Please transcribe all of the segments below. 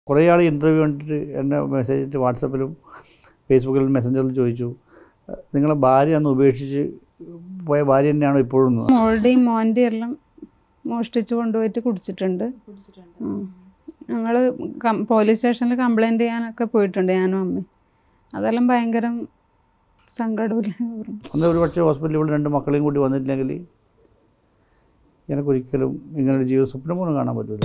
കുറേ ആൾ ഇൻ്റർവ്യൂ കണ്ടിട്ട് എന്നെ മെസ്സേജ് ഇട്ട് വാട്സപ്പിലും ഫേസ്ബുക്കിലും മെസ്സഞ്ചറിലും ചോദിച്ചു നിങ്ങളെ ഭാര്യ അന്ന് ഉപേക്ഷിച്ച് പോയ ഭാര്യ തന്നെയാണോ ഇപ്പോഴും എന്ന്?" മോളുടെയും മോൻ്റെയും എല്ലാം മോഷ്ടിച്ച് കൊണ്ടുപോയിട്ട് കുടിച്ചിട്ടുണ്ട് ഞങ്ങൾ പോലീസ് സ്റ്റേഷനിൽ കംപ്ലൈൻറ്റ് ചെയ്യാനൊക്കെ പോയിട്ടുണ്ട് ഞാനും അമ്മയും അതെല്ലാം ഭയങ്കര സങ്കടമില്ല അന്ന് ഒരു പക്ഷേ ഹോസ്പിറ്റലിൽ ഇവിടെ രണ്ട് മക്കളെയും കൂടി വന്നിട്ടില്ലെങ്കിൽ എനിക്കൊരിക്കലും ഇങ്ങനൊരു ജീവിത സ്വപ്നം പോലും കാണാൻ പറ്റില്ല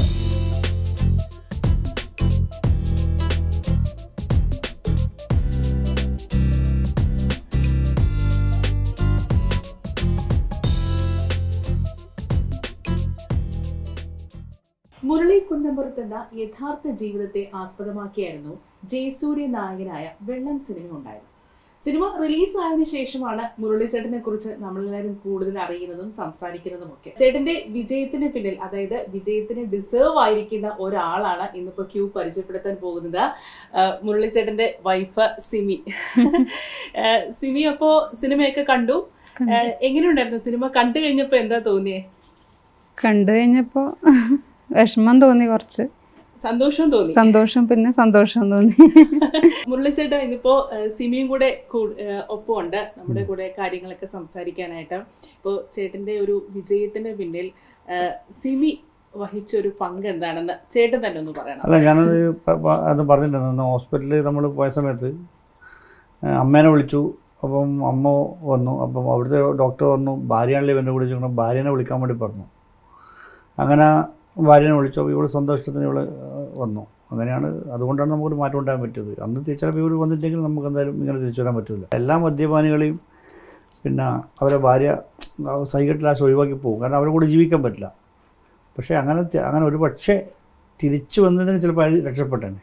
മുരളി കുന്നമ്പുറത്ത് എന്ന യഥാർത്ഥ ജീവിതത്തെ ആസ്പദമാക്കിയായിരുന്നു ജയസൂര്യ നായകനായ വെള്ളൻ സിനിമ ഉണ്ടായത് സിനിമ റിലീസ് ആയതിനു ശേഷമാണ് മുരളീചേട്ടനെ കുറിച്ച് നമ്മളെല്ലാവരും കൂടുതൽ അറിയുന്നതും സംസാരിക്കുന്നതും ഒക്കെ ചേട്ടന്റെ വിജയത്തിന് പിന്നിൽ അതായത് വിജയത്തിന് ഡിസേർവ് ആയിരിക്കുന്ന ഒരാളാണ് ഇന്നിപ്പോ ക്യൂ പരിചയപ്പെടുത്താൻ പോകുന്നത് ആ, മുരളീചേട്ടന്റെ വൈഫ് സിമി ആ, സിമി അപ്പോ സിനിമയൊക്കെ കണ്ടു ആ, എങ്ങനെയുണ്ടായിരുന്നു സിനിമ കണ്ടു കഴിഞ്ഞപ്പോ എന്താ തോന്നിയേ കണ്ടു കഴിഞ്ഞപ്പോൾ വിഷമം തോന്നി കുറച്ച് സന്തോഷം തോന്നി സന്തോഷം പിന്നെ സന്തോഷം തോന്നി മുരളിച്ചേട്ടൻ ഇന്നിപ്പോ ഏഹ്, സിമിയും കൂടെ കൂ- ഏഹ്, ഒപ്പമുണ്ട് നമ്മുടെ കൂടെ കാര്യങ്ങളൊക്കെ സംസാരിക്കാനായിട്ട് ഇപ്പോൾ ചേട്ടന്റെ ഒരു വിജയത്തിന് പിന്നിൽ ഏഹ്, സിമി വഹിച്ച ഒരു പങ്ക് എന്താണെന്ന് ചേട്ടൻ തന്നെ ഒന്ന് പറയണം അല്ല ഞാനത് പ- പ- അത് പറഞ്ഞിട്ടുണ്ട് അന്ന് ഹോസ്പിറ്റലിൽ നമ്മൾ പോയ സമയത്ത് ആ, അമ്മേനെ വിളിച്ചു അപ്പം അമ്മ വന്നു അപ്പം അവിടുത്തെ ഡോക്ടർ പറഞ്ഞു ഭാര്യയാണല്ലേ ഇവൻ്റെ കൂടെ ചോദിക്കണം ഭാര്യനെ വിളിക്കാൻ വേണ്ടി പറഞ്ഞു അങ്ങനെ ഭാര്യനെ വിളിച്ചു അപ്പോൾ ഇവൾ സ്വന്തം ഇഷ്ടത്തിന് ഇവൾ വന്നു അങ്ങനെയാണ് അതുകൊണ്ടാണ് നമുക്കൊരു മാറ്റം ഉണ്ടാകാൻ പറ്റിയത് അന്ന് തിരിച്ചറിവ് ഇവർ വന്നില്ലെങ്കിൽ നമുക്ക് എന്തായാലും ഇങ്ങനെ തിരിച്ചു വരാൻ പറ്റില്ല എല്ലാ മദ്യപാനികളെയും പിന്നെ അവരെ ഭാര്യ സൈകട്ടിലാശ ഒഴിവാക്കി പോകും കാരണം അവരെ കൂടെ ജീവിക്കാൻ പറ്റില്ല പക്ഷേ അങ്ങനെ തി- അങ്ങനെ ഒരു പക്ഷേ തിരിച്ചു വന്നിരുന്നെങ്കിൽ ചിലപ്പോൾ അയാൾ രക്ഷപ്പെട്ടേനെ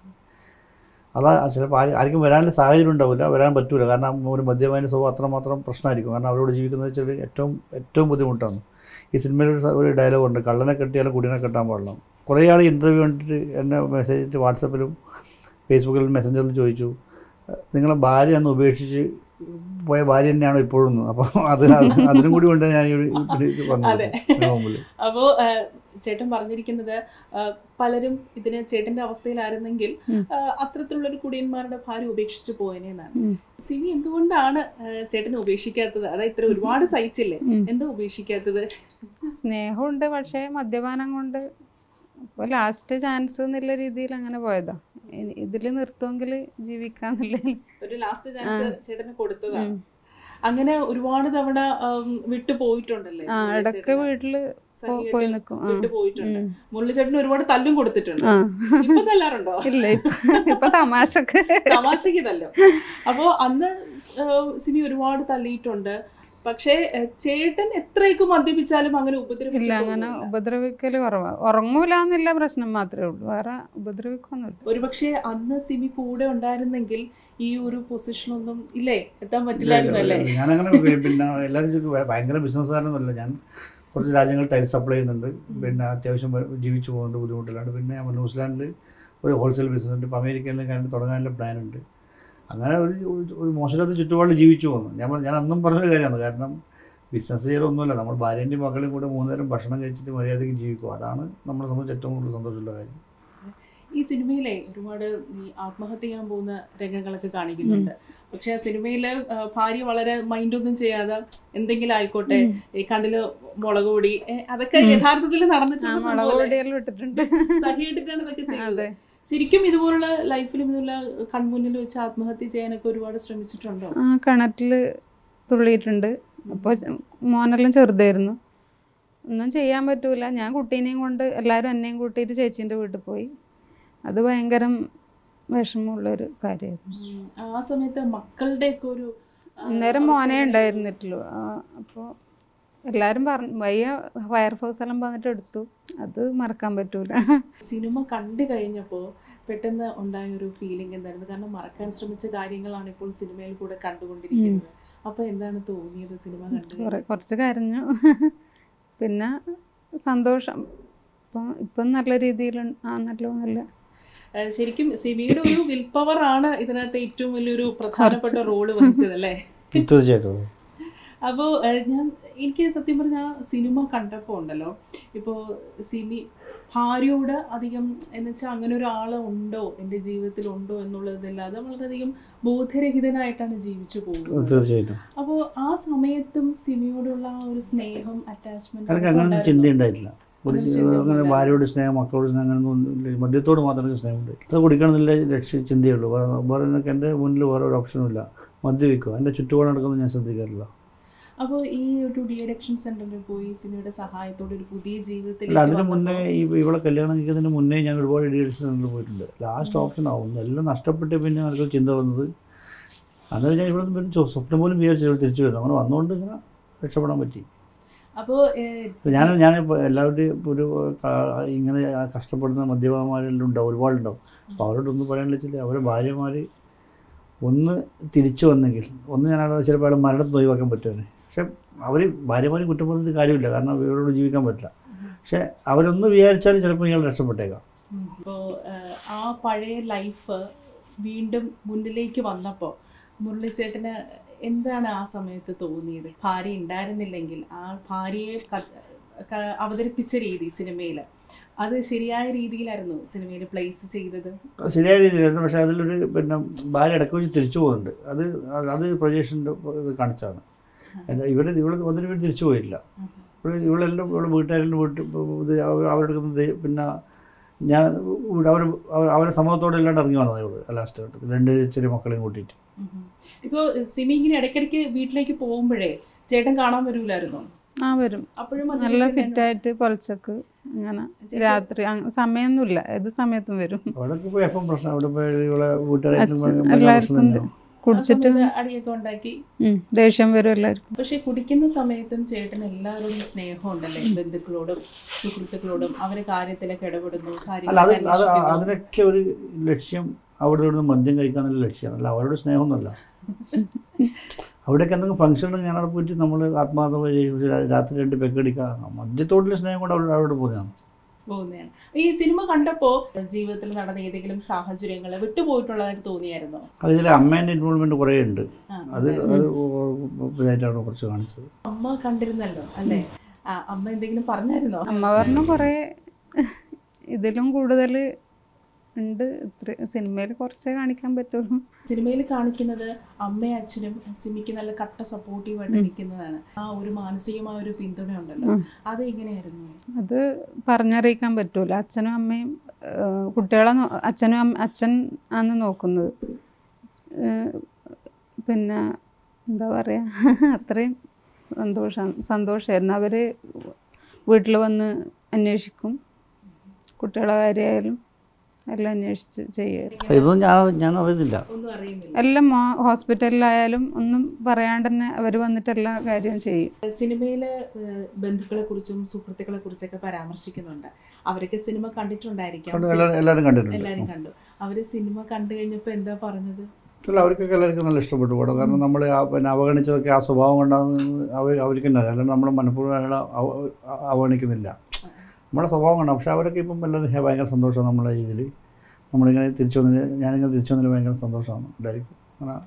അതാ ചിലപ്പോൾ ആര് ആർക്കും വരാനുള്ള സാഹചര്യം ഉണ്ടാവില്ല വരാൻ പറ്റൂല കാരണം ഒരു മദ്യപാനി സ്വഭാവം അത്രമാത്രം പ്രശ്നമായിരിക്കും കാരണം അവരോട് ജീവിക്കുന്നത് വെച്ചാൽ ഏറ്റവും ഏറ്റവും ബുദ്ധിമുട്ടാണ് ഈ സിനിമയിൽ ഒരു സ- ഒരു ഡയലോഗ് ഉണ്ട് കള്ളനെ കെട്ടിയാലും കുടിനെ കെട്ടാൻ പാടില്ല കുറേ ആൾ ഇൻ്റർവ്യൂ കണ്ടിട്ട് എന്നെ മെസ്സേജ് ഇട്ട് വാട്സപ്പിലും ഫേസ്ബുക്കിലും മെസ്സഞ്ചറിലും ചോദിച്ചു നിങ്ങളെ ഭാര്യ അന്ന് ഉപേക്ഷിച്ച് പോയ ഭാര്യ തന്നെയാണോ ഇപ്പോഴും എന്ന് അപ്പോൾ അത് അത് അതിനും കൂടി കൊണ്ട് ഞാൻ ഈ ഒരു ഇത് വന്നത് അതെ. നിങ്ങളുടെ മുമ്പിൽ അപ്പോ ഏഹ്, ചേട്ടൻ പറഞ്ഞിരിക്കുന്നത് ഏഹ്, പലരും ഇതിന് ചേട്ടന്റെ അവസ്ഥയിലായിരുന്നെങ്കിൽ ഉം. ഏഹ്, അത്തരത്തിലുള്ളൊരു കുടിയന്മാരുടെ ഭാര്യ ഉപേക്ഷിച്ചു പോയനെന്നാണ് ഉം. സിമി എന്തുകൊണ്ടാണ് ഏഹ്, ചേട്ടനെ ഉപേക്ഷിക്കാത്തത് അതായത് ഇത്ര ഒരുപാട് സഹിച്ചില്ലേ ഉം. എന്താ ഉപേക്ഷിക്കാത്തത് സ്നേഹമുണ്ട് പക്ഷേ മദ്യപാനം കൊണ്ട് ഇപ്പോൾ ലാസ്റ്റ് ചാൻസ് എന്നുള്ള രീതിയിൽ അങ്ങനെ പോയതാ ഇതിൽ നിർത്തുമെങ്കിൽ ജീവിക്കാന്നില്ല ഒരു ലാസ്റ്റ് ചാൻസ് ചേട്ടന് കൊടുത്തതാണ് ഉം. അങ്ങനെ ഒരുപാട് തവണ ഉം, വിട്ടു പോയിട്ടുണ്ടല്ലേ ആ ഇടയ്ക്ക് വീട്ടില് പോ- പോയി നിൽക്കും ആ വിട്ടു പോയിട്ടുണ്ട് ഉം. മുരളിച്ചേട്ടന് ഒരുപാട് തല്ലും കൊടുത്തിട്ടുണ്ട് ആ ഇപ്പൊ തല്ലാറുണ്ടോ ഇല്ല ഇപ്പൊ ഇപ്പൊ തമാശക്ക് തമാശക്ക് തല്ലോ അപ്പോ അന്ന് ഏഹ്, സിമി ഒരുപാട് തല്ലിയിട്ടുണ്ട് പക്ഷേ ഏഹ്, ചേട്ടൻ എത്രയൊക്കെ മദ്യപിച്ചാലും അങ്ങനെ ഇല്ല ഉപദ്രവിച്ചില്ല അങ്ങനെ ഉപദ്രവിക്കല് കുറവാ ഉറങ്ങൂല എന്നില്ല പ്രശ്നം മാത്രമേ ഉള്ളൂ വേറെ ഉപദ്രവിക്കൊന്നുമില്ല ഒരുപക്ഷെ അന്ന് സിമി കൂടെ ഉണ്ടായിരുന്നെങ്കിൽ ഈ ഒരു പൊസിഷനൊന്നും ഇല്ലേ എത്താൻ പറ്റില്ലായിരുന്നു അല്ലേ ഞാനങ്ങനെ പി- പിന്നെ എല്ലാവരും ചോദിക്കും "ഭയ- ഭയങ്കര ബിസിനസ്സുകാരൊന്നുമല്ല ഞാൻ കുറച്ച് രാജ്യങ്ങൾ ടൈൽസ് സപ്ലൈ ചെയ്യുന്നുണ്ട് പിന്നെ അത്യാവശ്യം വ- ജീവിച്ചു പോകുന്നുണ്ട് ബുദ്ധിമുട്ടിലാണ് പിന്നെ ഞാൻ ന്യൂസിലാൻഡിൽ ഒരു ഹോൾസെയിൽ ബിസിനസ് ഉണ്ട് ഇപ്പോൾ അമേരിക്കയിലും കാര്യം തുടങ്ങാനുള്ള പ്ലാൻ ഉണ്ട് അങ്ങനെ ഒരു ഒരു- ഒരു മോശമില്ലാത്ത ചുറ്റുപാടിൽ ജീവിച്ചു പോകുന്നു ഞാൻ പറ- ഞാൻ അന്നും പറഞ്ഞൊരു കാര്യമാണ് കാരണം ബിസിനസ് ചെയ്യലൊന്നുമല്ല നമ്മൾ ഭാര്യൻ്റെയും മക്കളെയും കൂടെ മൂന്ന് നേരം ഭക്ഷണം കഴിച്ചിട്ട് മര്യാദയ്ക്ക് ജീവിക്കും അതാണ് നമ്മളെ സംബന്ധിച്ച് ഏറ്റവും കൂടുതൽ സന്തോഷമുള്ള കാര്യം ഈ സിനിമയിലെ ഒരുപാട് ഈ ആത്മഹത്യ ചെയ്യാൻ പോകുന്ന രംഗങ്ങളൊക്കെ കാണിക്കുന്നുണ്ട് പക്ഷെ ആ സിനിമയില് ആ, ഭാര്യ വളരെ മൈൻഡൊന്നും ചെയ്യാതെ എന്തെങ്കിലും ആയിക്കോട്ടെ ഈ കണ്ണില് മുളക് പൊടി ഏ, അതൊക്കെ ഉം. യഥാർത്ഥത്തിൽ ആ നടന്നിട്ടുള്ള മുളക് സംഭവമല്ലേ? പൊടിയെല്ലാം ഇട്ടിട്ടുണ്ട് സഹിയിട്ടിട്ടാണ് ഇതൊക്കെ ചെയ്യുന്നത് അതെ ശരിക്കും ഇതുപോലുള്ള ലൈഫിലും ഇതുപോലെ കൺമുന്നിൽ വെച്ച് ആത്മഹത്യ ചെയ്യാനൊക്കെ ഒരുപാട് ശ്രമിച്ചിട്ടുണ്ടോ ആ കിണറ്റില് തുള്ളിയിട്ടുണ്ട് അപ്പോൾ മോനെല്ലാം ചെറുതായിരുന്നു ഒന്നും ചെയ്യാൻ പറ്റൂല ഞാൻ കുട്ടീനെയും കൊണ്ട് എല്ലാവരും എന്നെയും കൂട്ടിയിട്ട് ചേച്ചീൻ്റെ വീട്ടിൽ പോയി അത് ഭയങ്കര വിഷമമുള്ളൊരു കാര്യമായിരുന്നു ഉം. ആ സമയത്ത് മക്കളുടെ ഒക്കെ ഒരു ആ, അന്നേരം അവസ്ഥ മോനെ എങ്ങനെയായിരുന്നു? ഉണ്ടായിരുന്നിട്ടുള്ളൂ അപ്പോൾ എല്ലാവരും പറഞ്ഞു വയ്യ ഫയർഫോഴ്സ് എല്ലാം വന്നിട്ട് എടുത്തു അത് മറക്കാൻ പറ്റൂല സിനിമ കണ്ടു കഴിഞ്ഞപ്പോൾ പെട്ടെന്ന് ഉണ്ടായ ഒരു ഫീലിംഗ് എന്തായിരുന്നു കാരണം മറക്കാൻ ശ്രമിച്ച കാര്യങ്ങളാണ് ഇപ്പോൾ സിനിമയിൽ കൂടെ കണ്ടുകൊണ്ടിരിക്കുന്നത് അപ്പൊ എന്താണ് തോന്നിയത് സിനിമ കണ്ടു കുറെ കുറച്ച് കരഞ്ഞു പിന്നെ സന്തോഷം ഇപ്പം ഇപ്പം നല്ല രീതിയിൽ ആ നല്ല നല്ല ഏഹ് ശരിക്കും സിമിയുടെ ഒരു വിൽ പവർ ആണ് ഇതിനകത്ത് ഏറ്റവും വലിയൊരു പ്രധാനപ്പെട്ട റോള് വഹിച്ചത് അല്ലേ തീർച്ചയായിട്ടും അപ്പോൾ ഞാൻ എനിക്ക് സത്യം പറഞ്ഞാൽ സിനിമ കണ്ടപ്പോൾ ഉണ്ടല്ലോ ഇപ്പോൾ സിമി ഭാര്യയോട് അധികം എന്ന് വെച്ചാൽ അങ്ങനെ ഒരാൾ ഉണ്ടോ എൻ്റെ ജീവിതത്തിൽ ഉണ്ടോ എന്നുള്ളതില്ലാതെ വളരെയധികം ബോധരഹിതനായിട്ടാണ് ജീവിച്ചു പോകുന്നത് തീർച്ചയായിട്ടും അപ്പോൾ ആ സമയത്തും സിമിയോടുള്ള ആ ഒരു സ്നേഹം എനിക്ക് അങ്ങനെ അറ്റാച്ച്മെന്റ് ചിന്ത ഉണ്ടായിട്ടില്ല ഒരു അങ്ങനെ ചിന്ത അങ്ങനെ ഉണ്ടായില്ല. ഭാര്യയോട് സ്നേഹം മക്കളോട് സ്നേഹം അങ്ങനെ ഒന്നും ഇല്ല. മദ്യത്തോട് മാത്രമേ എനിക്ക് സ്നേഹമുണ്ട് അത് കുടിക്കണമെന്നില്ല ലക്ഷ്യ ചിന്തയുള്ളൂ വേറെ വേറെ എനിക്ക് എൻ്റെ മുന്നിൽ വേറെ ഒരു ഓപ്ഷനും ഇല്ല മദ്യപിക്കുക എൻ്റെ ചുറ്റുപാട് നടക്കുന്നത് ഞാൻ ശ്രദ്ധിക്കാറില്ല അപ്പോൾ ഈ ഒരു ഡി അഡിക്ഷൻ സെന്ററിൽ പോയി സിമിയുടെ സഹായത്തോടെ ഒരു പുതിയ അല്ല ജീവിതത്തിലേക്ക് അതിന് വന്നപ്പോൾ മുന്നേ ഈ ഇവളെ കല്യാണം കഴിക്കുന്നതിന് മുന്നേ ഞാൻ ഒരുപാട് ഇഡിയറ്റ്സ് സെൻറ്ററിൽ പോയിട്ടുണ്ട് ലാസ്റ്റ് ഓപ്ഷൻ ആവുന്നു എല്ലാം നഷ്ടപ്പെട്ട് പിന്നെ എനിക്ക് ചിന്ത വന്നത് അന്നേരം ഞാൻ ഇവിടെ നിന്ന് ചോ- സ്വപ്നം പോലും വിചാരിച്ചു ഇവിടെ തിരിച്ചു വരും അങ്ങനെ വന്നുകൊണ്ട് ഇങ്ങനെ രക്ഷപ്പെടാൻ പറ്റി അപ്പോൾ ഞാൻ ഞാൻ എല്ലാവരുടെയും ഒരു ക- ഇങ്ങനെ കഷ്ടപ്പെടുന്ന മദ്യപന്മാരെല്ലാം ഉണ്ടാവും ഒരുപാടുണ്ടാവും അപ്പോൾ അവരോടൊന്നും പറയാനുള്ള വെച്ചാൽ അവരെ ഭാര്യമാർ ഒന്ന് തിരിച്ചു വന്നെങ്കിൽ ഒന്ന് ഞാൻ അവിടെ ചിലപ്പോൾ അയാൾ മരണത്തിന് ഒഴിവാക്കാൻ പറ്റുമെന്ന് പക്ഷെ അവർ ഭാര്യമാരെ കുറ്റം പറഞ്ഞിട്ട് കാര്യമില്ല കാരണം ഇവരോട് ജീവിക്കാൻ പറ്റില്ല പക്ഷെ അവരൊന്ന് വിചാരിച്ചാൽ ചിലപ്പോൾ ഇയാൾ രക്ഷപ്പെട്ടേക്കാം ഇപ്പോൾ ആ പഴയ ലൈഫ് വീണ്ടും മുന്നിലേക്ക് വന്നപ്പോൾ മുരളിച്ചേട്ടന് എന്താണ് ആ സമയത്ത് തോന്നിയത് ഭാര്യ ഉണ്ടായിരുന്നില്ലെങ്കിൽ ആ ഭാര്യയെ ക- ക- അവതരിപ്പിച്ച രീതി സിനിമയിൽ അത് ശരിയായ രീതിയിലായിരുന്നു സിനിമയിൽ പ്ലേസ് ചെയ്തത് അത് ശരിയായ രീതിയിലായിരുന്നു പക്ഷേ അതിലൊരു പിന്നെ ഭാര്യ ഇടയ്ക്ക് വെച്ച് തിരിച്ചു പോകുന്നുണ്ട് അത് അത് അത് പ്രൊജക്ഷൻ്റെ ഇത് കാണിച്ചാണ് ഇവർ ഇവൾ ഒന്നിനും വേണ്ടി തിരിച്ചു പോയില്ല ഇവിടെ ഇവളെല്ലാം ഇവിടെ വീട്ടുകാരെല്ലാം വീട്ടിൽ ഇത് അവർ- അവരെടുക്കുന്നത് ദേ- പിന്നെ ഞാൻ അവർ അവരെ സമൂഹത്തോടെ എല്ലാം ഇറങ്ങി വന്നത് ഇവള് ലാസ്റ്റ് ഘട്ടത്തിൽ രണ്ട് ചെറിയ മക്കളെയും കൂട്ടിയിട്ട് ഇപ്പോൾ സിമി ഇങ്ങനെ ഇടയ്ക്കിടയ്ക്ക് വീട്ടിലേക്ക് പോകുമ്പോഴേ ചേട്ടൻ കാണാൻ വരൂലായിരുന്നോ ആ വരും അപ്പോഴും അത് നല്ല ചേട്ടൻ- ഫിറ്റായിട്ട് പൊളിച്ചക്ക് അങ്ങനെ ചേച്ചി- രാത്രി അങ്ങ- സമയമൊന്നുമില്ല ഏത് സമയത്തും വരും അവിടെയൊക്കെ പോയി എപ്പം പ്രശ്നം അവിടെ പോയി ഇവളെ വീട്ടുകാരായിട്ടും അച്ഛൻ ഭയങ്കര പ്രശ്നം എല്ലാവർക്കും തന്നെ ആ കുടിച്ചിട്ട് സമയത്ത് അടിയൊക്കെ ഉണ്ടാക്കി ഉം, ദേഷ്യം വരും എല്ലാവർക്കും പക്ഷെ കുടിക്കുന്ന സമയത്തും ചേട്ടൻ എല്ലാവരോടും സ്നേഹം ഉണ്ടല്ലേ ബന്ധുക്കളോടും സുഹൃത്തുക്കളോടും അവരെ കാര്യത്തിലൊക്കെ ഇടപെടുന്നു അല്ല അത് കാര്യങ്ങളൊക്കെ അത് അന്വേഷിക്കുന്നു. അതിനൊക്കെ ഒരു ലക്ഷ്യം അവിടെ ഇവിടുന്ന് മദ്യം കഴിക്കാന്നുള്ള ലക്ഷ്യമാണ് അല്ല അവരോട് സ്നേഹമൊന്നുമല്ല അവിടെയൊക്കെ എന്തെങ്കിലും ഫംഗ്ഷൻ ഉണ്ടെങ്കിൽ ഞാൻ അവിടെ പോയിട്ട് നമ്മൾ ആത്മാർത്ഥമായി ചെയ്യും. രാത്രി രണ്ട് പെക്കടിക്കുക മദ്യത്തോടുള്ള സ്നേഹം കൊണ്ട് അവിടെ അവിടെ പോകുന്നതാണ് പോകുന്നതാണ് ഈ സിനിമ കണ്ടപ്പോ ജീവിതത്തിൽ നടന്ന ഏതെങ്കിലും സാഹചര്യങ്ങൾ വിട്ടുപോയിട്ടുള്ളതായിട്ട് തോന്നിയായിരുന്നോ അത് ഇതിൽ അമ്മേൻ്റെ ഇൻവോൾവ്മെൻറ്റ് കുറേ ഉണ്ട് ആ, അത് അതെ. അത് ഇതായിട്ടാണ് കുറച്ച് കാണിച്ചത് അമ്മ കണ്ടിരുന്നല്ലോ അല്ലേ ആ, അമ്മ എന്തെങ്കിലും പറഞ്ഞായിരുന്നോ അമ്മ പറഞ്ഞു കുറേ ഇതിലും കൂടുതൽ ഉണ്ട് ഇത്ര സിനിമയിൽ കുറച്ചേ കാണിക്കാൻ പറ്റുള്ളൂ സിനിമയിൽ കാണിക്കുന്നത് അമ്മയും അച്ഛനും സിമിക്ക് നല്ല കട്ട സപ്പോർട്ടീവായിട്ട് നിൽക്കുന്നതാണ് ആ ഒരു മാനസികമായ ഒരു പിന്തുണ ഉണ്ടല്ലോ ഉം. അത് എങ്ങനെയായിരുന്നു അത് പറഞ്ഞറിയിക്കാൻ പറ്റൂല അച്ഛനും അമ്മയും ഏഹ്, കുട്ടികളെ നോ- അച്ഛനും അമ്മ അച്ഛൻ ആണ് നോക്കുന്നത് ഏഹ്, പിന്നെ എന്താ പറയുക അത്രയും സന്തോഷം സന്തോഷമായിരുന്നു അവർ വീട്ടിൽ വന്ന് അന്വേഷിക്കും കുട്ടികളെ കാര്യമായാലും എല്ലാം അന്വേഷിച്ച് ചെയ്യുമായിരുന്നു ഇതൊന്നും ഞാൻ ഞാൻ അറിയുന്നില്ല ഒന്നും അറിയുന്നില്ല എല്ലാം മോ- ഹോസ്പിറ്റലിലായാലും ഒന്നും പറയാണ്ട് തന്നെ അവർ വന്നിട്ട് എല്ലാ കാര്യവും ചെയ്യും സിനിമയില് ബന്ധുക്കളെ കുറിച്ചും സുഹൃത്തുക്കളെ കുറിച്ചൊക്കെ പരാമർശിക്കുന്നുണ്ട് അവരൊക്കെ സിനിമ കണ്ടിട്ടുണ്ടായിരിക്കാം കണ്ടു എല്ലാവരും എല്ലാവരും കണ്ടിട്ടുണ്ട് എല്ലാരും കണ്ടു അവര് സിനിമ കണ്ടു കഴിഞ്ഞപ്പോ എന്താ പറഞ്ഞത് അല്ല അവർക്കൊക്കെ എല്ലാവർക്കും നല്ല ഇഷ്ടപ്പെട്ടു പടം കാരണം നമ്മൾ പിന്നെ അവഗണിച്ചതൊക്കെ ആ സ്വഭാവം കൊണ്ടാണ് അവർ അവർക്ക് തന്നെ അല്ലാണ്ട് നമ്മൾ മനഃപൂർവ്വം അയാളെ അവ- അവഗണിക്കുന്നില്ല നമ്മുടെ സ്വഭാവം കൊണ്ടാണ് പക്ഷെ അവരൊക്കെ ഇപ്പം എല്ലാവരും ഹേ, ഭയങ്കര സന്തോഷമാണ് നമ്മളെ ഇതിൽ നമ്മളിങ്ങനെ തിരിച്ചു വന്നതിൽ ഞാനിങ്ങനെ തിരിച്ചു വന്നതിൽ ഭയങ്കര സന്തോഷമാണ് എല്ലാവർക്കും അങ്ങനെ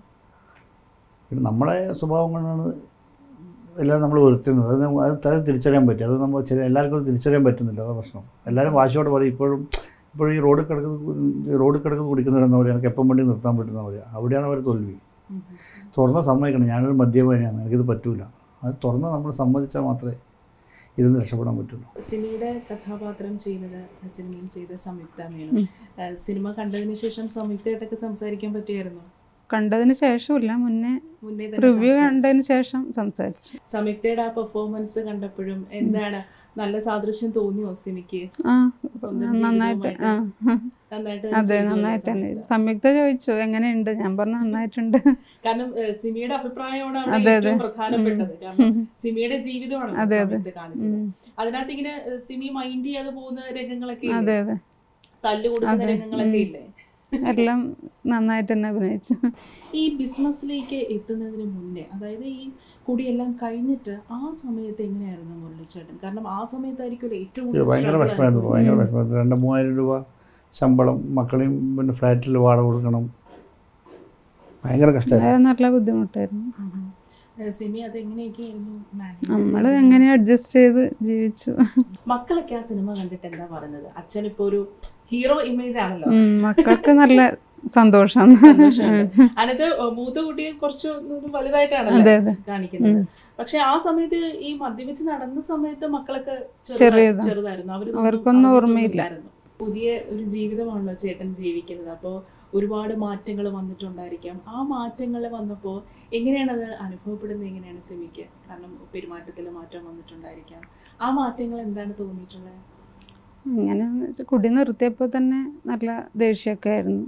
പിന്നെ നമ്മളെ സ്വഭാവം കൊണ്ടാണ് എല്ലാവരും നമ്മൾ വെറുത്തുന്നത് അത് നമ്മ- അത് തരം തിരിച്ചറിയാൻ പറ്റും അത് നമ്മൾ ചില എല്ലാവർക്കും അത് തിരിച്ചറിയാൻ പറ്റുന്നില്ല അതാണ് പ്രശ്നം എല്ലാവരും വാശിയോടെ പറയും ഇപ്പോഴും ഇപ്പോഴും ഈ റോഡ് കിടക്കുന്ന റോഡ് കിടക്കുന്ന കുടിക്കുന്നവരെന്ന പറയുക എനിക്ക് എപ്പം വേണ്ടി നിർത്താൻ പറ്റുന്ന പറയുക അവിടെയാണ് അവർ തോൽവി തുറന്ന സമ്മതിക്കണം ഞാനൊരു മദ്യപാനിയാണ് എനിക്കിത് പറ്റൂല അത് തുറന്ന് നമ്മൾ സമ്മതിച്ചാൽ മാത്രമേ ഇതിൽ നിന്ന് രക്ഷപ്പെടാൻ പറ്റുള്ളൂ സിനിമയുടെ കഥാപാത്രം ചെയ്യുന്നത് സിനിമയിൽ ചെയ്ത സംയുക്ത മേനോൻ ഏഹ് സിനിമ കണ്ടതിന് ശേഷം സംയുക്തയായിട്ടൊക്കെ സംസാരിക്കാൻ പറ്റിയായിരുന്നു കണ്ടതിന് ശേഷമില്ല മുന്നേ മുന്നേ തന്നെ റിവ്യൂ സംസാരിച്ചു. കണ്ടതിന് ശേഷം സംസാരിച്ചു സംയുക്തയുടെ ആ പെർഫോമൻസ് കണ്ടപ്പോഴും എന്താണ് നല്ല സാദൃശ്യം തോന്നിയോ സിമിക്ക് ആ സ്വന്തം നന്നായിട്ട് ആ നന്നായിട്ട് അതെ ചെയ്തു നന്നായിട്ട് തന്നെ സംയുക്ത. സംയുക്ത ചോദിച്ചു എങ്ങനെയുണ്ട് ഞാൻ പറഞ്ഞു നന്നായിട്ടുണ്ട് കാരണം ഏഹ് സിമിയുടെ അഭിപ്രായമാണ് അവിടെ അതെ, അതെ. ഏറ്റവും പ്രധാനപ്പെട്ടത് കാരണം ഉം. സിമിയുടെ ജീവിതമാണ് അതെ, അതെ. സംയുക്ത കാണിച്ചത് ഉം. അതിനകത്ത് ഇങ്ങനെ ഏഹ് സിമി മൈൻഡ് ചെയ്യാതെ പോകുന്ന രംഗങ്ങളൊക്കെ ഇല്ലേ? അതെ അതെ തല്ല് കൊടുക്കുന്ന അതെ, രംഗങ്ങളൊക്കെ ഉം. ഇല്ലേ എല്ലാം നന്നായിട്ട് തന്നെ അഭിനയിച്ചു ഈ ബിസിനസ്സിലേക്ക് എത്തുന്നതിന് മുന്നേ അതായത് ഈ കുടിയെല്ലാം കഴിഞ്ഞിട്ട് ആ സമയത്ത് എങ്ങനെയായിരുന്നു മുരളിച്ചേട്ടൻ കാരണം ആ സമയത്തായിരിക്കും ഏറ്റവും ഇത് കൂടുതൽ ഭയങ്കര struggle വിഷമമായിരുന്നു ആയിരുന്നു. ഭയങ്കര വിഷമമായിരുന്നു രണ്ട് മൂവായിരം രൂപ ശമ്പളം മക്കളെയും പിന്നെ ഫ്ലാറ്റിൽ വാടക കൊടുക്കണം ഭയങ്കര കഷ്ടമായിരുന്നു അത് നല്ല ബുദ്ധിമുട്ടായിരുന്നു ഉം. ഏഹ് സിമി അത് എങ്ങനെയൊക്കെയായിരുന്നു manage നമ്മൾ ചെയ്തത്? എങ്ങനെ അഡ്ജസ്റ്റ് ചെയ്ത് ജീവിച്ചു മക്കളൊക്കെ ആ സിനിമ കണ്ടിട്ട് എന്താ പറയുന്നത് അച്ഛൻ ഇപ്പൊ ഒരു ഹീറോ ഇമേജ് ആണല്ലോ ഉം, മക്കൾക്ക് നല്ല സന്തോഷം സന്തോഷമുണ്ട്. അതിനകത്ത് മൂത്ത കുട്ടിയെ കുറച്ച് ഒരു വലുതായിട്ടാണല്ലോ അതെ അതെ കാണിക്കുന്നത് പക്ഷെ ആ സമയത്ത് ഈ മദ്യപിച്ച് നടന്ന സമയത്ത് മക്കളൊക്കെ ചെറുതാ- ചെറിയതാ. ചെറുതായിരുന്നു അവര് അവർക്കൊന്നും ഓർമ്മയില്ല. പുതിയ ഒരു ജീവിതമാണല്ലോ ചേട്ടൻ ജീവിക്കുന്നത് അപ്പോൾ ഒരുപാട് മാറ്റങ്ങൾ വന്നിട്ടുണ്ടായിരിക്കാം ആ മാറ്റങ്ങൾ വന്നപ്പോൾ എങ്ങനെയാണ് അത് അനുഭവപ്പെടുന്നത് എങ്ങനെയാണ് സിമിക്ക് കാരണം പെരുമാറ്റത്തിൽ മാറ്റം വന്നിട്ടുണ്ടായിരിക്കാം ആ മാറ്റങ്ങൾ എന്താണ് തോന്നിയിട്ടുള്ളത് ഇങ്ങനെ കുടി നിർത്തിയപ്പോൾ തന്നെ നല്ല ദേഷ്യമൊക്കെ ആയിരുന്നു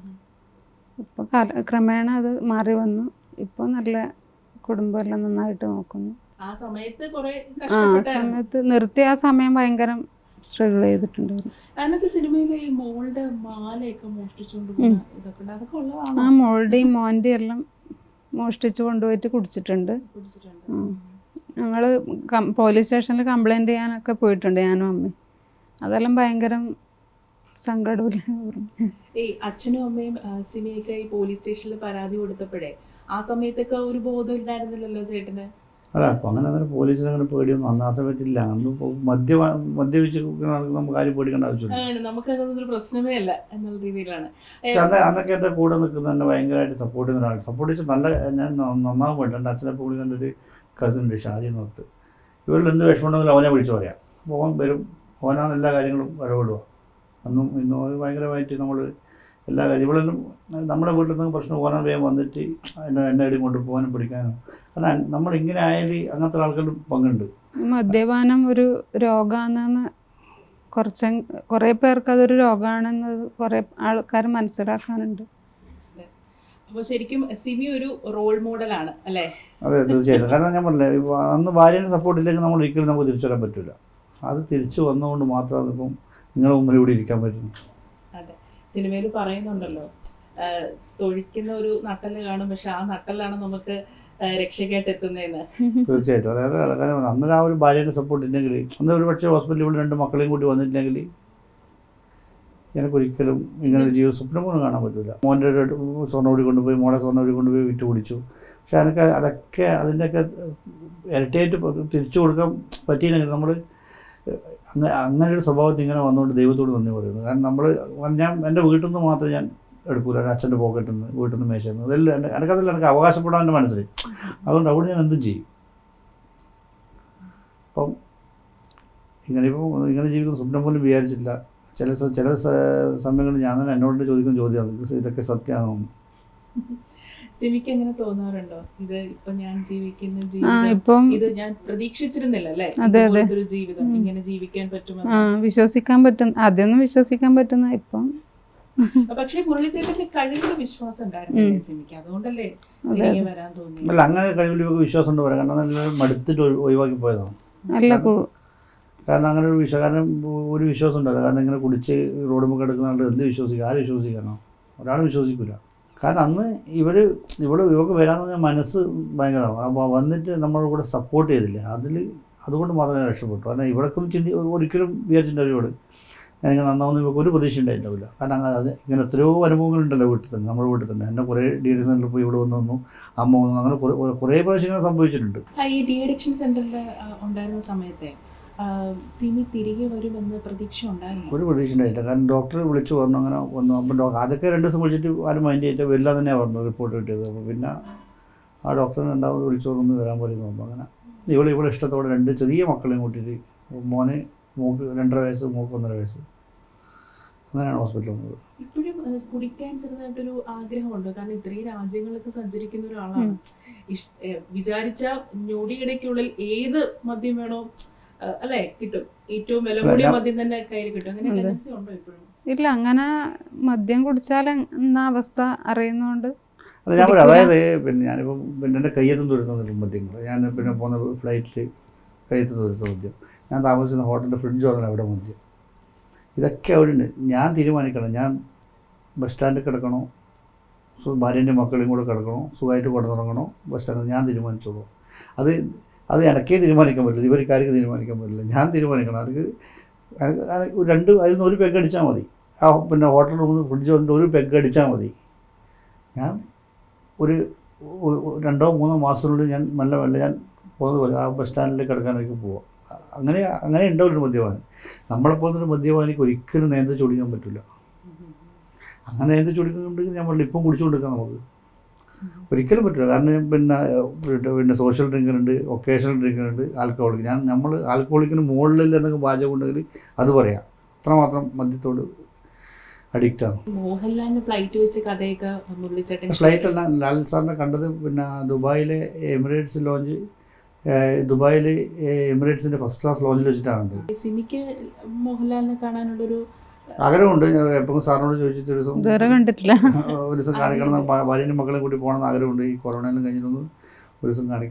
ഇപ്പോൾ കാല ക്രമേണ അത് മാറി വന്നു ഇപ്പോൾ നല്ല കുടുംബമെല്ലാം നന്നായിട്ട് നോക്കുന്നു ആ സമയത്ത് കുറെ ആ കഷ്ടപ്പെട്ടായിരുന്നു സമയത്ത് നിർത്തിയ ആ സമയം ഭയങ്കര സ്ട്രഗിൾ ചെയ്തിട്ടുണ്ടായിരുന്നു അതിനകത്ത് സിനിമയിലെ ഈ മോളുടെ മാലയൊക്കെ മോഷ്ടിച്ചുകൊണ്ട് പോകുന്ന ഇതൊക്കെ ഉണ്ട് അതൊക്കെ ആ ഉള്ളതാണോ മോളുടെയും മോൻ്റെയും എല്ലാം മോഷ്ടിച്ച് കൊണ്ടുപോയിട്ട് കുടിച്ചിട്ടുണ്ട് പിടിച്ചിട്ടുണ്ട് ഉം. ഞങ്ങൾ പോലീസ് സ്റ്റേഷനിൽ കംപ്ലൈൻറ്റ് ചെയ്യാനൊക്കെ പോയിട്ടുണ്ട് ഞാനും അമ്മയും അതെല്ലാം ഭയങ്കര സങ്കടമില്ല ഈ അച്ഛനും അമ്മയും ആ, സിമിയൊക്കെ ഈ പോലീസ് സ്റ്റേഷനിൽ പരാതി കൊടുത്തപ്പോഴേ ആ സമയത്തൊക്കെ ഒരു ബോധം ഉണ്ടായിരുന്നില്ലല്ലോ ചേട്ടന് അല്ല അപ്പം അങ്ങനെ അങ്ങനെ പോലീസിന് അങ്ങനെ പേടിയൊന്നും അന്ന് ആ സമയത്തില്ല അന്ന് ഇപ്പോൾ മദ്യ മദ്യപിച്ച് നടക്കുന്ന നമുക്ക് ആരും പേടിക്കേണ്ട ആവശ്യമില്ല അങ്ങനെ നമുക്ക് അതൊരു പ്രശ്നമേ അല്ല എന്നുള്ള രീതിയിലാണ് ഏ, പക്ഷെ അന്ന് അന്നൊക്കെ എൻ്റെ കൂടെ നിൽക്കുന്ന എന്നെ ഭയങ്കരമായിട്ട് സപ്പോർട്ട് ചെയ്യുന്ന ഒരാൾ സപ്പോർട്ട് ചെയ്ത് നല്ല ഞാൻ ന- നന്നാവാൻ വേണ്ടി എൻ്റെ അച്ഛനെ കൂടി എൻ്റെ ഒരു കസിൻ ഉണ്ട് ഷാജി നോർത്ത് ഇവരിൽ എന്ത് വിഷമമുണ്ടെങ്കിലും അവനെ വിളിച്ചു പറയാം അപ്പോൾ അവൻ വരും ഓനാണ് എല്ലാ കാര്യങ്ങളും ഇടപെടുക അന്നും ഇന്നും അവന് ഭയങ്കരമായിട്ട് നമ്മൾ എല്ലാ കാര്യം ഇവളെല്ലാം നമ്മുടെ വീട്ടിൽ നിന്ന് പ്രശ്നം ഓനാൻ വേഗം വന്നിട്ട് എന്നെ എന്നെ ഇടയും കൊണ്ട് പോകാനും പിടിക്കാനും കാരണം നമ്മൾ ഇങ്ങനെ ആയാൽ അങ്ങനത്തെ ആൾക്കാരും പങ്കുണ്ട് മദ്യപാനം ഒരു രോഗമാണെന്ന് കുറച്ച് കുറേ പേർക്ക് അതൊരു രോഗമാണെന്ന് കുറേ ആൾക്കാർ മനസ്സിലാക്കാനുണ്ട് അപ്പൊ ശരിക്കും സിമി ഒരു റോൾ മോഡലാണ് അല്ലെ അതെ തീർച്ചയായിട്ടും കാരണം ഞാൻ പറഞ്ഞില്ലേ ഇപ്പോൾ അന്ന് ഭാര്യയുടെ സപ്പോർട്ട് ഇല്ലെങ്കിൽ നമ്മൾ ഒരിക്കലും നമുക്ക് തിരിച്ചു വരാൻ പറ്റില്ല അത് തിരിച്ചു വന്നുകൊണ്ട് മാത്രമാണ് ഇപ്പം നിങ്ങളുടെ മുമ്പിൽ ഇവിടെ ഇരിക്കാൻ പറ്റുന്നത് അതെ സിനിമയിൽ പറയുന്നുണ്ടല്ലോ ആ, തൊഴിക്കുന്ന ഒരു നട്ടല് കാണും പക്ഷെ ആ നട്ടലാണ് നമുക്ക് ആ, രക്ഷയ്ക്കായിട്ട് എത്തുന്നതെന്ന് തീർച്ചയായിട്ടും അതായത് കാരണം അന്നേരം ആ ഒരു ഭാര്യയുടെ സപ്പോർട്ട് ഇല്ലെങ്കിൽ അന്ന് ഒരു പക്ഷേ ഹോസ്പിറ്റലിൽ ഇവിടെ രണ്ട് മക്കളെയും കൂടി വന്നിട്ടില്ലെങ്കിൽ എനിക്കൊരിക്കലും ഇങ്ങനെ ഒരു ജീവിത സ്വപ്നം പോലും കാണാൻ പറ്റില്ല മോൻ്റെ ഒരു സ്വർണ്ണ കൊണ്ടുപോയി മോളെ സ്വർണ്ണ കൊണ്ടുപോയി വിറ്റ് കുടിച്ചു പക്ഷെ അതൊക്കെ അതൊക്കെ അതിൻ്റെയൊക്കെ ഇരട്ടിയായിട്ട് തിരിച്ചു കൊടുക്കാൻ പറ്റിയില്ലെങ്കിൽ നമ്മൾ അങ്ങനെ അങ്ങനെ ഒരു സ്വഭാവത്തിൽ ഇങ്ങനെ വന്നുകൊണ്ട് ദൈവത്തോട് നന്ദി പറയുന്നു കാരണം നമ്മൾ ഞാൻ എൻ്റെ വീട്ടിൽ നിന്ന് മാത്രം ഞാൻ എടുക്കൂല എൻ്റെ അച്ഛൻ്റെ പോക്കറ്റിൽ നിന്ന് വീട്ടിൽ നിന്ന് മേശയിൽ നിന്ന് അതെല്ലാം എൻ്റെ എനിക്കതിൽ എനിക്ക് അവകാശപ്പെടാൻ എൻ്റെ മനസ്സിൽ അതുകൊണ്ട് അവിടെ ഞാൻ എന്തും ചെയ്യും അപ്പം ഇങ്ങനെ ഇപ്പോൾ ഇങ്ങനെ ജീവിതം സ്വപ്നം പോലും വിചാരിച്ചില്ല ചില സ- ചില സ- സമയങ്ങളിൽ ഞാൻ തന്നെ എന്നോട് ചോദിക്കുന്ന ചോദ്യമാണ് ഇത് ഇതൊക്കെ സത്യമാണോ സിമിക്ക് എങ്ങനെ തോന്നാറുണ്ടോ ഇത് ഇപ്പൊ ഞാൻ ജീവിക്കുന്ന ആ ജീവിതം ഇപ്പം ഇത് ഞാൻ പ്രതീക്ഷിച്ചിരുന്നില്ല അല്ലേ അതെ, അതെ. ഇതുപോലത്തെ ഒരു ജീവിതം ഉം. ഇങ്ങനെ ജീവിക്കാൻ ആ പറ്റുമെന്ന് വിശ്വസിക്കാൻ പറ്റുന്ന ആദ്യമൊന്നും വിശ്വസിക്കാൻ പറ്റുന്ന ഇപ്പം പക്ഷെ മുരളിച്ചേട്ടന്റെ കഴിവിൽ വിശ്വാസം ഉണ്ടായിരുന്നില്ലേ സിമിക്ക് അതുകൊണ്ടല്ലേ അതെ തിരികെ വരാൻ തോന്നി അല്ല അങ്ങനെ കഴിവിൽ ഇവർക്ക് വിശ്വാസം ഉണ്ട് പറയാം കാരണം എല്ലാവരും മടുത്തിട്ട് ഒഴി- ഒഴിവാക്കി പോയതാണ് അല്ല കു- കാരണം അങ്ങനെ ഒരു വിശ്വാസം കാരണം ഒരു വിശ്വാസം ഉണ്ടാവില്ല കാരണം ഇങ്ങനെ കുടിച്ച് റോഡ് മുഖം എടുക്കുന്ന ആളുടെ എന്ത് വിശ്വസിക്കുക ആര് വിശ്വസിക്കാനോ ഒരാൾ വിശ്വസിക്കില്ല കാരണം അന്ന് ഇവർ ഇവിടെ ഇവർക്ക് വരാന്ന് പറഞ്ഞാൽ മനസ്സ് ഭയങ്കരമാണ് അപ്പോൾ വന്നിട്ട് നമ്മളെ കൂടെ സപ്പോർട്ട് ചെയ്തില്ല അതിൽ അതുകൊണ്ട് മാത്രമേ ഞാൻ രക്ഷപ്പെട്ടു കാരണം ഇവിടേക്കൊന്നും ചിന്തി ഒരിക്കലും വിചാരിച്ചിട്ടുണ്ടാവും ഇവള് ഞാനിങ്ങനെ നന്നാവുന്ന ഇവർക്ക് ഒരു പ്രതീക്ഷ ഉണ്ടായിട്ടുണ്ടാവില്ല കാരണം അങ്ങ- അത് ഇങ്ങനെ എത്രയോ അനുഭവങ്ങളുണ്ടല്ലോ വീട്ടിൽ തന്നെ നമ്മുടെ വീട്ടിൽ തന്നെ എന്നെ കുറേ ഡി ഡി സെൻറ്ററിൽ പോയി ഇവിടെ വന്നു വന്നു അമ്മ വന്നു അങ്ങനെ കുറേ കുറേ പ്രാവശ്യം ഇങ്ങനെ സംഭവിച്ചിട്ടുണ്ട് ആ, ഈ ഡി അഡിക്ഷൻ സെന്ററിൽ ഉണ്ടായിരുന്ന സമയത്തെ ആ, സിമി തിരികെ വരുമെന്ന് പ്രതീക്ഷ ഉണ്ടായിരുന്നു ഒരു പ്രതീക്ഷ ഉണ്ടായില്ല കാരണം ഡോക്ടറെ വിളിച്ചു പറഞ്ഞു അങ്ങനെ വന്നു അപ്പം ഡോക്ടർ അതൊക്കെ രണ്ട് ദിവസം വിളിച്ചിട്ട് ആരും മൈൻഡ് ചെയ്തിട്ട് വരില്ല തന്നെയാണ് പറഞ്ഞു റിപ്പോർട്ട് കിട്ടിയത് അപ്പോൾ പിന്നെ ആ ഡോക്ടറെ രണ്ടാമത് വിളിച്ചു പറഞ്ഞു വരാൻ പോലെ തോന്നുന്നു അങ്ങനെ ഇവള് ഇവളെ ഇഷ്ടത്തോടെ രണ്ട് ചെറിയ മക്കളെയും കൂട്ടിയിട്ട് മോന് മോക്ക് രണ്ടര വയസ്സ് മോക്ക് ഒന്നര വയസ്സ് അങ്ങനെയാണ് ഹോസ്പിറ്റലിൽ വന്നത് ഇപ്പോഴും ആ, കുടിക്കാൻ ചെറുതായിട്ടൊരു ആഗ്രഹമുണ്ട് കാരണം ഇത്രയും രാജ്യങ്ങളൊക്കെ സഞ്ചരിക്കുന്ന ഒരാളാണ് ഇഷ്- ഏ, വിചാരിച്ച ഞൊടിയിടയ്ക്കുള്ളിൽ ഏത് മദ്യം വേണോ ആ, അല്ലേ കിട്ടും ഏറ്റവും വില അല്ല, കൂടിയ ഞാൻ- മദ്യം തന്നെ കയ്യിൽ കിട്ടും അങ്ങനെ അതെ. ടെൻഡൻസി ഉണ്ടോ ഇപ്പോഴും ഇല്ല അങ്ങനെ മദ്യം കുടിച്ചാൽ എന്ന അവസ്ഥ അറിയുന്നോണ്ട് അല്ല ഞാൻ പറയാം കുടിക്കൂല. അതായത് പിന്നെ ഞാനിപ്പം പിന്നെ എൻ്റെ കയ്യെത്തും ദുരിതം മദ്യങ്ങൾ ഞാൻ പിന്നെ പോകുന്ന ഫ്ലൈറ്റിൽ കയ്യെത്തും ദുരിതം മദ്യം ഞാൻ താമസിക്കുന്ന ഹോട്ടലിൻ്റെ ഫ്രിഡ്ജ് പറഞ്ഞാൽ അവിടെ മദ്യം ഇതൊക്കെ അവിടെ ഉണ്ട് ഞാൻ തീരുമാനിക്കണം ഞാൻ ബസ് സ്റ്റാൻഡിൽ കിടക്കണോ സു ഭാര്യൻ്റെ മക്കളെയും കൂടെ കിടക്കണോ സുഖമായിട്ട് കിടന്നുറങ്ങണോ ബസ് സ്റ്റാൻഡിൽ ഞാൻ തീരുമാനിച്ചോളൂ അത് അത് എനിക്കേ തീരുമാനിക്കാൻ പറ്റില്ല ഇവർക്കാർക്ക് തീരുമാനിക്കാൻ പറ്റില്ല ഞാൻ തീരുമാനിക്കണം അത് എനിക്ക് അത് ഒരു രണ്ട് അതിൽ നിന്ന് ഒരു പെഗ് അടിച്ചാൽ മതി ആ പിന്നെ ഹോട്ടൽ റൂമിൽ ഫ്രിഡ്ജ് വന്നിട്ട് ഒരു പെഗ് അടിച്ചാൽ മതി ഞാൻ ഒരു ഒ- ഒ- രണ്ടോ മൂന്നോ മാസത്തിനുള്ളിൽ ഞാൻ മെല്ലെ മെല്ലെ ഞാൻ പോകുന്നത് പോലെ ആ ബസ് സ്റ്റാൻഡിലേക്ക് കിടക്കാനൊക്കെ പോവാം അങ്ങനെ അങ്ങനെ ഉണ്ടാവും ഒരു മദ്യപാനി നമ്മളെപ്പോലൊരു മദ്യപാനിക്ക് ഒരിക്കലും നേരത്തെ ചൊടിക്കാൻ പറ്റില്ല അങ്ങനെ നേരത്തെ ചൊടിക്കുന്നുണ്ടെങ്കിൽ ഞാൻ പറഞ്ഞു ഇപ്പം കുടിച്ചു കൊടുക്കാം നമുക്ക് ഒരിക്കലും പറ്റില്ല കാരണം പിന്നെ പിന്നെ പിന്നെ സോഷ്യൽ ഡ്രിങ്കർ ഉണ്ട് ഒക്കേഷണൽ ഡ്രിങ്കർ ഉണ്ട് ആൽക്കഹോളിക് ഞാൻ നമ്മൾ ആൽക്കഹോളിക്കിന് മുകളിൽ എന്നൊക്കെ വാചകം ഉണ്ടെങ്കിൽ അത് പറയാം അത്രമാത്രം മദ്യത്തോട് അഡിക്റ്റാണ് മോഹൻലാലിന് ഫ്ലൈറ്റ് വെച്ച് കഥയൊക്കെ മുരളിച്ചേട്ടൻ ഫ്ലൈറ്റ് അല്ല ലാൽ സാറിനെ കണ്ടത് പിന്നെ ദുബായിലെ എമിറേറ്റ്സ് ലോഞ്ച് ദുബായിൽ എമിറേറ്റ്സിൻ്റെ ഫസ്റ്റ് ക്ലാസ് ലോഞ്ചിൽ വെച്ചിട്ടാണ് കണ്ടത് സിമിക്ക് മോഹൻലാലിനെ കാണാനുള്ളൊരു ആഗ്രഹമുണ്ട് ഞാൻ എപ്പോഴും സാറിനോട് ചോദിച്ചിട്ട് ഒരു ദിവസം ഇതുവരെ കണ്ടിട്ടില്ല ഒരു ദിവസം കാണിക്കണം എന്ന് ഭാ- ഭാര്യയും മക്കളെ കൂട്ടി പോകണമെന്ന് ആഗ്രഹമുണ്ട് ഈ കൊറോണയെല്ലാം കഴിഞ്ഞിട്ടൊന്ന് ഒരു ദിവസം കാണി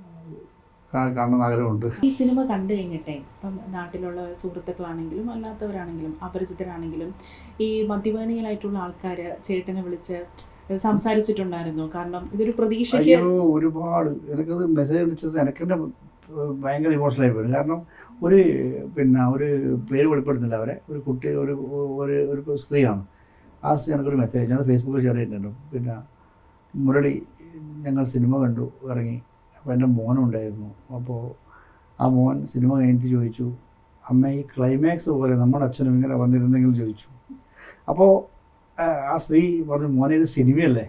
കാ- കാണണമെന്ന് ആഗ്രഹമുണ്ട് ഈ സിനിമ കണ്ടു കഴിഞ്ഞിട്ടെ ഇപ്പം നാട്ടിലുള്ള സുഹൃത്തുക്കളാണെങ്കിലും അല്ലാത്തവരാണെങ്കിലും അപരിചിതരാണെങ്കിലും ഈ മദ്യപാനികളായിട്ടുള്ള ആൾക്കാർ ചേട്ടനെ വിളിച്ച് സംസാരിച്ചിട്ടുണ്ടായിരുന്നു കാരണം ഇതൊരു പ്രതീക്ഷയ്ക്ക് അയ്യോ ഒരുപാട് എനിക്കത് മെസ്സേജ് അടിച്ചത് എനിക്ക് തന്നെ ഭയങ്കര ഇമോഷണലായി പോയി കാരണം ഒരു പിന്നെ ഒരു പേര് വെളിപ്പെടുത്തുന്നില്ല അവരെ ഒരു കുട്ടി ഒരു ഒരു ഒരു സ്ത്രീയാണ് ആ സ്ത്രീ എനിക്കൊരു മെസ്സേജ് ഞാൻ ഫേസ്ബുക്കിൽ ഷെയർ ചെയ്തിട്ടുണ്ടായിരുന്നു പിന്നെ മുരളി ഞങ്ങൾ സിനിമ കണ്ടു ഇറങ്ങി അപ്പോൾ എൻ്റെ മോനുണ്ടായിരുന്നു അപ്പോൾ ആ മോൻ സിനിമ കഴിഞ്ഞിട്ട് ചോദിച്ചു അമ്മ ഈ ക്ലൈമാക്സ് പോലെ നമ്മുടെ അച്ഛനും ഇങ്ങനെ വന്നിരുന്നെങ്കിൽ ചോദിച്ചു അപ്പോൾ ആ സ്ത്രീ പറഞ്ഞു മോനെ ഇത് സിനിമയല്ലേ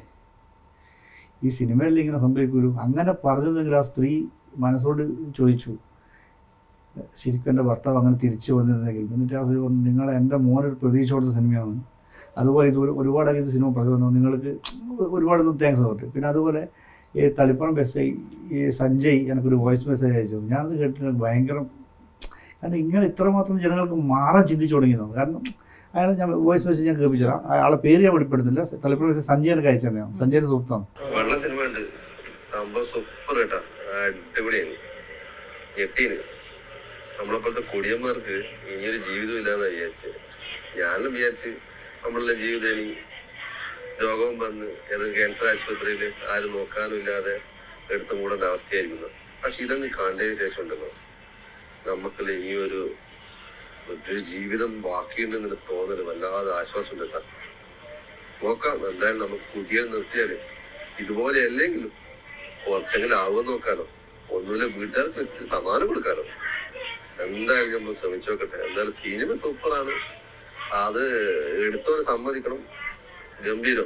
ഈ സിനിമയിൽ ഇങ്ങനെ സംഭവിക്കുള്ളൂ അങ്ങനെ പറഞ്ഞതെങ്കിൽ ആ സ്ത്രീ മനസ്സോട് ചോദിച്ചു ശരിക്കും എൻ്റെ ഭർത്താവ് അങ്ങനെ തിരിച്ചു വന്നിരുന്നെങ്കിൽ എന്നിട്ട് ആ സ്ത്രീ പറഞ്ഞു നിങ്ങൾ എൻ്റെ മോനൊരു പ്രതീക്ഷ കൊടുത്ത സിനിമയാണ് അതുപോലെ ഇത് ഒരു- ഒരുപാട് ഇത് സിനിമ പ്രചോദനം നിങ്ങൾക്ക് ഒരുപാട് താങ്ക്സ് പറഞ്ഞു പിന്നെ അതുപോലെ ഈ തളിപ്പുറം ബസ് ഈ സഞ്ജയ് എനിക്കൊരു വോയിസ് മെസ്സേജ് അയച്ചു ഞാനത് കേട്ടിട്ട് ഭയങ്കര കാരണം ഇങ്ങനെ ഇത്രമാത്രം ജനങ്ങൾക്ക് മാറാൻ ചിന്തിച്ചു തുടങ്ങിയതാണ് കാരണം അയാൾ ഞാൻ വോയിസ് മെസ്സേജ് ഞാൻ കേൾപ്പിച്ചുതരാം അയാളെ പേര് ഞാൻ വെളിപ്പെടുത്തില്ല തളിപ്പുറം ബസ് സഞ്ജയ് എനിക്ക് അയച്ചു തന്നെയാണ് സഞ്ജയുടെ സുഹൃത്താണ് വെള്ള സിനിമ ഉണ്ട് സംഭവം സൂപ്പർ കേട്ടാ അടിപൊളിയാണ് ഞെട്ടീന് നമ്മളെപ്പോലത്തെ കുടിയന്മാർക്ക് ഇനിയൊരു ജീവിതം ഇല്ലാന്ന് വിചാരിച്ച് ഞാനും വിചാരിച്ച് നമ്മളുടെ ജീവിതം ഇനി രോഗവും വന്ന് ഏതൊരു ക്യാൻസർ ആശുപത്രിയിൽ ആരും നോക്കാനും ഇല്ലാതെ എടുത്തു മൂടേണ്ട അവസ്ഥയായിരിക്കുന്നു പക്ഷെ ഇതങ്ങ് കണ്ടതിന് ശേഷം ഉണ്ടല്ലോ നമുക്ക് ഇനിയൊരു ഒരു ജീവിതം ബാക്കിയുണ്ടെന്നൊരു തോന്നല് വല്ലാതെ ആശ്വാസം ഉണ്ട് കേട്ടോ നോക്കാം എന്തായാലും നമുക്ക് കുടിയെ നിർത്തിയാല് ഇതുപോലെ അല്ലെങ്കിലും കുറച്ചെങ്കിലും ആവുമെന്ന് നോക്കാലോ ഒന്നുമില്ല വീട്ടുകാർക്ക് ഇത്തിരി സമാധാനം കൊടുക്കാലോ എന്തായാലും നമ്മൾ ശ്രമിച്ചു നോക്കട്ടെ എന്തായാലും സിനിമ സൂപ്പറാണ് അത് എടുത്തവര് സമ്മതിക്കണം ഗംഭീരം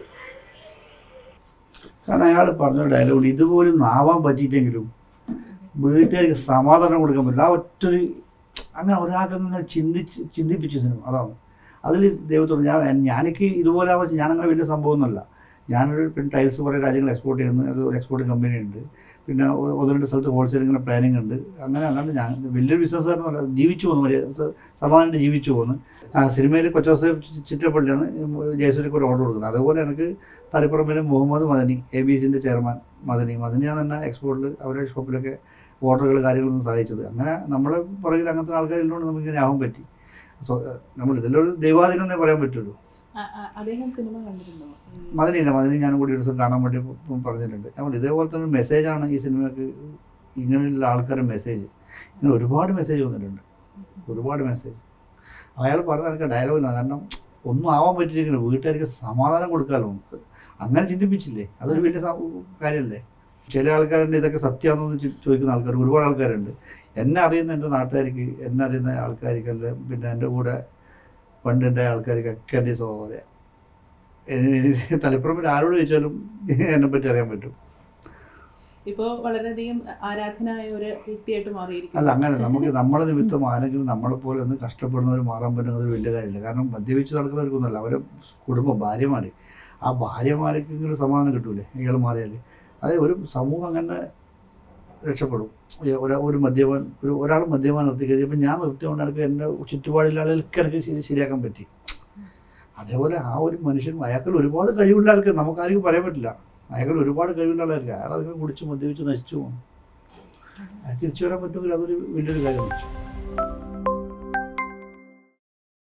കാരണം അയാൾ പറഞ്ഞ ഡയലോഗ് ഇതുപോലും ആവാൻ പറ്റിയിട്ടെങ്കിലും വീട്ടുകാർക്ക് സമാധാനം കൊടുക്കാൻ പറ്റില്ല ആ ഒറ്റൊരു അങ്ങനെ ഒരാൾക്ക് അങ്ങനെ ചിന്തിച്ച് ചിന്തിപ്പിച്ച സിനിമ അതാണ് അതിൽ ദൈവത്തോട് ഞാൻ ഞാനെനിക്ക് ഇതുപോലെ ആവാൻ ഞാനങ്ങനെ വലിയ സംഭവമൊന്നുമല്ല ഞാനൊരു പിന്നെ ടൈൽസ് കുറേ രാജ്യങ്ങൾ എക്സ്പോർട്ട് ചെയ്യുന്ന ഒരു എക്സ്പോർട്ടിംഗ് കമ്പനി ഉണ്ട് പിന്നെ ഒ- ഒന്ന് രണ്ട് സ്ഥലത്ത് ഹോൾസെയിലിങ്ങനെ പ്ലാനിങ് ഉണ്ട് അങ്ങനെ അല്ലാണ്ട് ഞാൻ വലിയൊരു ബിസിനസ്സുകാരനല്ല ജീവിച്ചു പോകുന്നു വലിയ സ- സമാധാനമായിട്ട് ജീവിച്ചു പോകുന്നു ആ സിനിമയിൽ കൊച്ചോസേഫ് ചി- ചിറ്റപ്പള്ളിയാണ് ജയസൂര്യക്ക് ഒരു ഓർഡർ കൊടുക്കുന്നത് അതുപോലെ എനിക്ക് തളിപ്പറമ്പിലെ മുഹമ്മദ് മദനി എ ബി സിൻ്റെ ചെയർമാൻ മദനി മദനിയാണ് തന്നെ എക്സ്പോർട്ടിൽ അവരുടെ ഷോപ്പിലൊക്കെ ഓർഡറുകൾ കാര്യങ്ങളൊന്നും സഹായിച്ചത് അങ്ങനെ നമ്മളെ പുറകിൽ അങ്ങനത്തെ ആൾക്കാരില്ലോണ്ട് നമുക്ക് ഇങ്ങനെ ആവാൻ പറ്റി സോ നമ്മൾ ഇതിലൊരു ദൈവാധീനം എന്നേ പറയാൻ പറ്റുള്ളൂ അ- അ- അദ്ദേഹം സിനിമ കണ്ടിട്ടുണ്ടോ ഈ മദനിയില്ല മദനി ഞാനും കൂടി ഒരു ദിവസം കാണാൻ വേണ്ടി പ- പറഞ്ഞിട്ടുണ്ട് നമ്മൾ ഇതേപോലെ തന്നെ മെസ്സേജാണ് ഈ സിനിമയ്ക്ക് ഇങ്ങനെയുള്ള ആൾക്കാരുടെ മെസ്സേജ് ഇങ്ങനെ ഒരുപാട് മെസ്സേജ് വന്നിട്ടുണ്ട് ഒരുപാട് മെസ്സേജ് അയാൾ പറഞ്ഞ എനിക്ക് ഡയലോഗില്ല കാരണം ഒന്നും ആവാൻ പറ്റിയില്ലെങ്കിൽ വീട്ടുകാർക്ക് സമാധാനം കൊടുക്കാമല്ലോ അങ്ങനെ ചിന്തിപ്പിച്ചില്ലേ അതൊരു വലിയ സം- കാര്യമല്ലേ ചില ആൾക്കാരുണ്ട് ഇതൊക്കെ സത്യമാണെന്ന് ചി- ചോദിക്കുന്ന ആൾക്കാർ ഒരുപാട് ആൾക്കാരുണ്ട് എന്നെ അറിയുന്ന എൻ്റെ നാട്ടുകാർക്ക് എന്നെ അറിയുന്ന ആൾക്കാർക്കെല്ലാം പിന്നെ എൻ്റെ കൂടെ പണ്ടുണ്ടായ ആൾക്കാർക്കൊക്കെ എൻ്റെ സ്വഭാവം തലപ്പുറമിൽ ആരോട് ചോദിച്ചാലും എന്നെ പറ്റി അറിയാൻ പറ്റും ഇപ്പോ വളരെയധികം ആരാധനായ ഒരു വ്യക്തിയായിട്ട് മാറിയിരിക്കുന്നു അല്ല അങ്ങനെ നമുക്ക് നമ്മളെ നിമിത്തം ആരെങ്കിലും നമ്മളെ പോലെ ഒന്ന് കഷ്ടപ്പെടുന്നവർ മാറാൻ പറ്റുന്നത് ഒരു വലിയ കാര്യമില്ല കാരണം മദ്യപിച്ച് നടക്കുന്നവർക്കൊന്നുമല്ല അവരെ കുടുംബം ഭാര്യമാർ ആ ഭാര്യമാർക്കെങ്കിലും സമാധാനം കിട്ടൂലേ ഇയാൾ മാറിയാൽ അതായത് ഒരു സമൂഹം അങ്ങനെ രക്ഷപ്പെടും ഈ ഒരു ഒരു മദ്യപാൻ ഒരു ഒരാൾ മദ്യപാൻ നിർത്തി കഴിഞ്ഞപ്പോൾ ഞാൻ നിർത്തിയോണ്ട് എനിക്ക് എൻ്റെ ചുറ്റുപാടിലുള്ള ആളുകൾക്ക് എനിക്ക് ശരി ശരിയാക്കാൻ പറ്റി അതേപോലെ ആ ഒരു മനുഷ്യൻ അയാൾക്ക് ഒരുപാട് കഴിവുള്ള ആൾക്ക് നമുക്കാർക്കും പറയാൻ പറ്റില്ല അയാൾക്ക് ഒരുപാട് കഴിവുള്ള ആളായിരിക്കും അയാൾ അതിനെ കുടിച്ച് മദ്യപിച്ച് നശിച്ചു പോകും അത് തിരിച്ചു വരാൻ പറ്റുമെങ്കിൽ അതൊരു വലിയൊരു കാര്യമാണ്